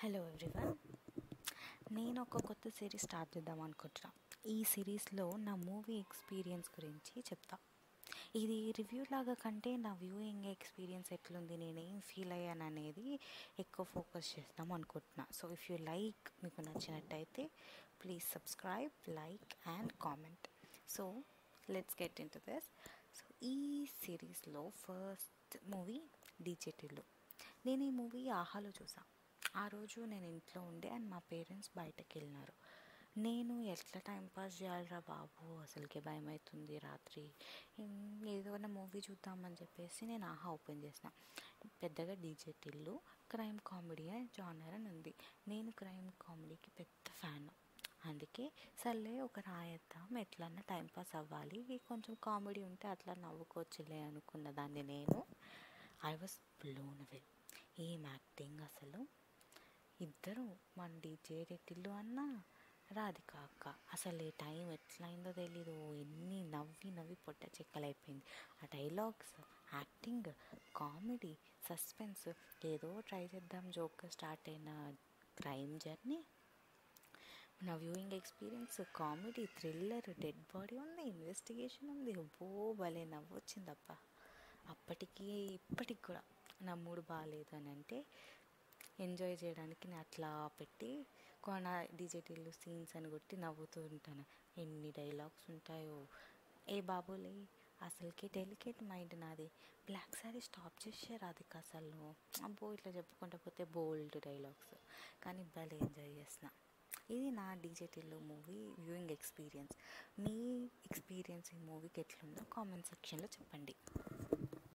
hello everyone నేను ఒక కొత్త సిరీస్ స్టార్ట్ చేద్దాం అనుకుంటున్నా ఈ సిరీస్లో నా మూవీ ఎక్స్పీరియన్స్ గురించి చెప్తా ఇది రివ్యూ లాగా కంటే నా వ్యూయింగ్ ఎక్స్పీరియన్స్ ఎట్లుంది నేను ఏం ఫీల్ అయ్యాను అనేది ఎక్కువ ఫోకస్ చేద్దాం అనుకుంటున్నా సో ఇఫ్ యూ లైక్ మీకు నచ్చినట్టయితే please subscribe like and comment so let's get into this so ఈ సిరీస్లో ఫస్ట్ మూవీ డీజేటీలో నేను ఈ మూవీ ఆహాలో చూసాను ఆ రోజు నేను ఇంట్లో ఉండే అండ్ మా పేరెంట్స్ బయటకు వెళ్ళినారు నేను ఎట్లా టైం పాస్ చేయాలరా బాబు అసలుకే భయం అవుతుంది రాత్రి ఏదైనా మూవీ చూద్దామని చెప్పేసి నేను ఆహా ఓపెన్ చేసిన పెద్దగా డీజే టిల్లు క్రైమ్ కామెడీ అని జానర్ అని ఉంది నేను క్రైమ్ కామెడీకి పెద్ద ఫ్యాన్ అందుకే సర్లే ఒక రాయేద్దాం ఎట్లన్నా టైంపాస్ అవ్వాలి కొంచెం కామెడీ ఉంటే అట్లా నవ్వుకోవచ్చులే అనుకున్న దాన్ని నేను ఐ వాజ్ బ్లోన్ అవే ఏం యాక్టింగ్ అసలు ఇద్దరు మన డీజే రెట్టిల్లు అన్న రాధిక అక్క అసలు ఈ టైం ఎట్లయిందో తెలీదు ఎన్ని నవ్వి నవ్వి పొట్ట చెక్కలైపోయింది ఆ డైలాగ్స్ యాక్టింగ్ కామెడీ సస్పెన్స్ ఏదో ట్రై చేద్దాం జోక్గా స్టార్ట్ అయిన క్రైమ్ జర్నీ నా viewing experience comedy thriller dead body ఉంది ఇన్వెస్టిగేషన్ ఉంది ఓ భలే నవ్వొచ్చిందప్ప అప్పటికి ఇప్పటికి కూడా నా మూడు బాగాలేదు అని అంటే ఎంజాయ్ చేయడానికి నేను అట్లా పెట్టి కొన డిజిటల్ సీన్స్ అని కొట్టి నవ్వుతూ ఉంటాను ఎన్ని డైలాగ్స్ ఉంటాయో ఏ బాబులే అసలుకి డెలికేట్ మైండ్ నాది బ్లాక్ సారీ స్టాప్ చేసారు అది అసలు అబ్బో ఇట్లా చెప్పుకుంటూ పోతే బోల్డ్ డైలాగ్స్ కానీ భలే ఎంజాయ్ చేసిన ఇది నా డీజేటీలో మూవీ వ్యూయింగ్ ఎక్స్పీరియన్స్ మీ ఎక్స్పీరియన్స్ ఈ మూవీకి ఎట్లుందో కామెంట్ సెక్షన్లో చెప్పండి